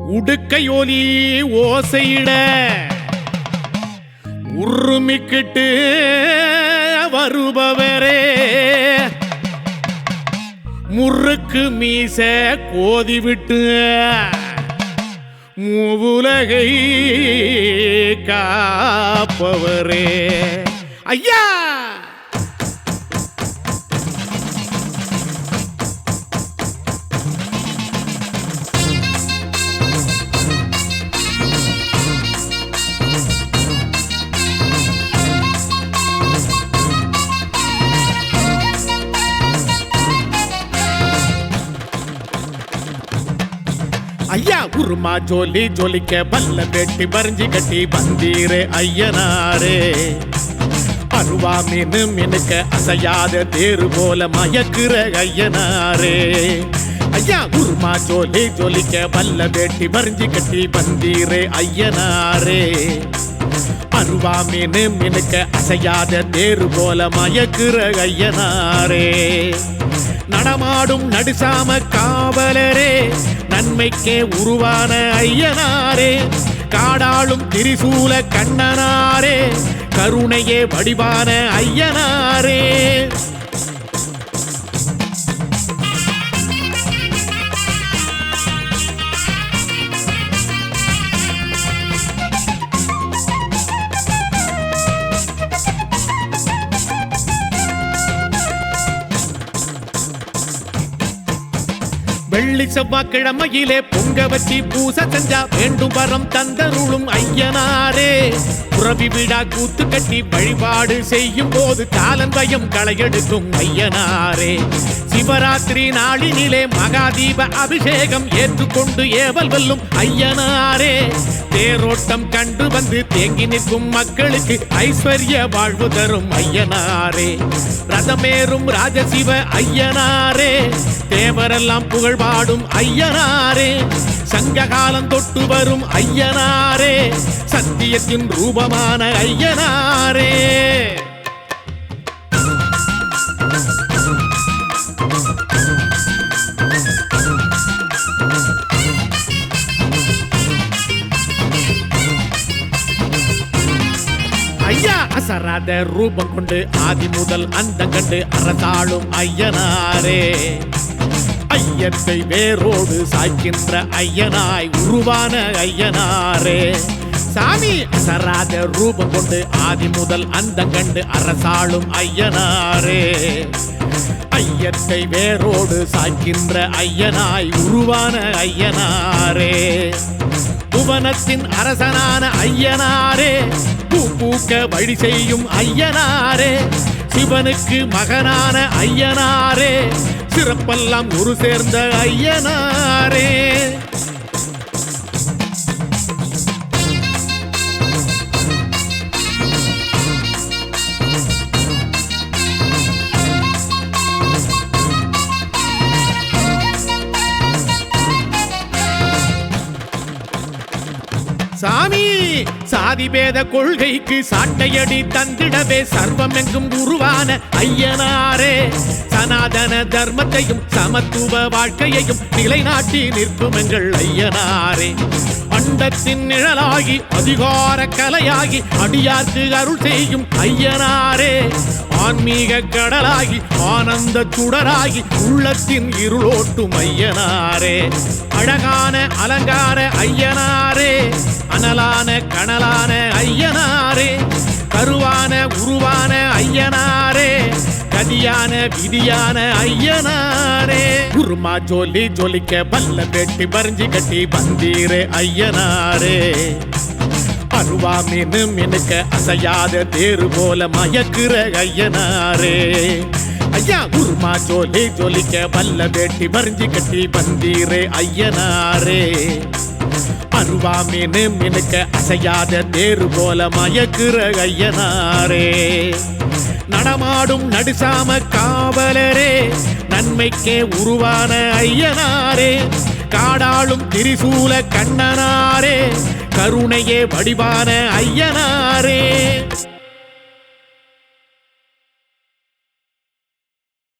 உடுக்கையொலி ஓசையிட உருமிக்கிட்டு வருபவரே முறுக்கு மீச கோதி விட்டு மூவுலகை காப்பவரே ஐயா ஐயா உருமா ஜோலி ஜோலிக்க பல்ல வெட்டி பறிஞ்சு கட்டி பந்தீரே ஐயனாரே அருவா மீனு மினுக்க அசையாத தேரு போல மயக்குற ஐயனாரே ஐயா உருமா ஜோலி ஜோலிக்க பல்ல வெட்டி பறிஞ்சு கட்டி பந்தீரே ஐயனாரே அருவா மீனு மினுக்க அசையாத தேரு போல மயக்குற ஐயனாரே நடமாடும் நடுசாம காவலரே நன்மைக்கே உருவான ஐயனாரே காடாளும் திரிசூல கண்ணனாரே கருணையே வடிவான ஐயனாரே வெள்ளி செவ்வாய்க்கிழமையிலே பொங்க வச்சி பூச செஞ்சா வேண்டும் வரம் தந்தருளும் ஐயனாரே புறவி விடா கூத்து கட்டி வழிபாடு செய்யும் போது காலன் பயம் களையெடுக்கும் ஐயனாரே சிவராத்திரி நாளினிலே மகாதீப அபிஷேகம் ஏற்றுக்கொண்டு ஏவல் வெல்லும் ஐயனாரே தேரோட்டம் கண்டு வந்து தேங்கி நிற்கும் மக்களுக்கு ஐஸ்வர்ய வாழ்வு தரும் ஐயனாரே ரதமேறும் ராஜசிவ ஐயனாரே தேவரெல்லாம் புகழ் பாடும் ஐயனாரே சங்க காலம் தொட்டு வரும் ஐயனாரே சத்தியத்தின் ரூபமான ஐயனாரே ஐயா அசராத ரூபம் கொண்டு ஆதி முதல் அந்த கண்டு அரசாளும் ஐயனாரே ஐயத்தை வேரோடு சாய்க்கின்ற ஐயனாய் உருவான ஐயனாரே சாமி அசராத ரூபம் கொண்டு ஆதி முதல் அந்த கண்டு அரசாளும் ஐயனாரே ஐயத்தை வேரோடு சாய்க்கின்ற ஐயனாய் உருவான ஐயனாரே புவனத்தின் அரசனான ஐயனாரே பூ பூக்க வழி செய்யும் ஐயனாரே சிவனுக்கு மகனான ஐயனாரே சிறப்பெல்லாம் ஒரு சேர்ந்த ஐயனாரே சாமி சாதி பேத கொள்கைக்கு சாட்டையடி தந்திடவே சர்வம் எங்கும் உருவான ஐயனாரே சனாதன தர்மத்தையும் சமத்துவ வாழ்க்கையையும் நிலைநாட்டி நிற்கும் எங்கள் ஐயனாரே அண்டத்தின் நிழலாகி அதிகார கலையாகி அடியார்க்கு அருள் செய்யும் ஐயனாரே ஆன்மீக கடலாகி ஆனந்த சுடராகி உள்ளத்தின் இருளோட்டும் ஐயனாரே அழகான அலங்கார ஐயனாரே அனலான கனலான ஐயனாரே கருவான உருவான ஐயனாரே கதியான விதியான ஐயனாரே குருமா ஜோலி ஜொலிக்க பல்ல வெட்டி பறிஞ்சு கட்டி பந்தீரே ஐயனாரே அருவா மீனு மினுக்க அசையாத தேரு போல மயக்குற ஐயனாரே ஐயா உருமா ஜோலி ஜொலிக்க பல்ல வேட்டி பறிஞ்சு கட்டி பந்தீரே ஐயனாரே அருவா மீனு மினுக்க அசையாத தேரு போல மயக்குற ஐயனாரே நடமாடும் நடுசாம காவலரே நன்மைக்கே உருவான ஐயனாரே காடாளும் திரிசூல கண்ணனாரே கருணையே வடிவான ஐயனாரே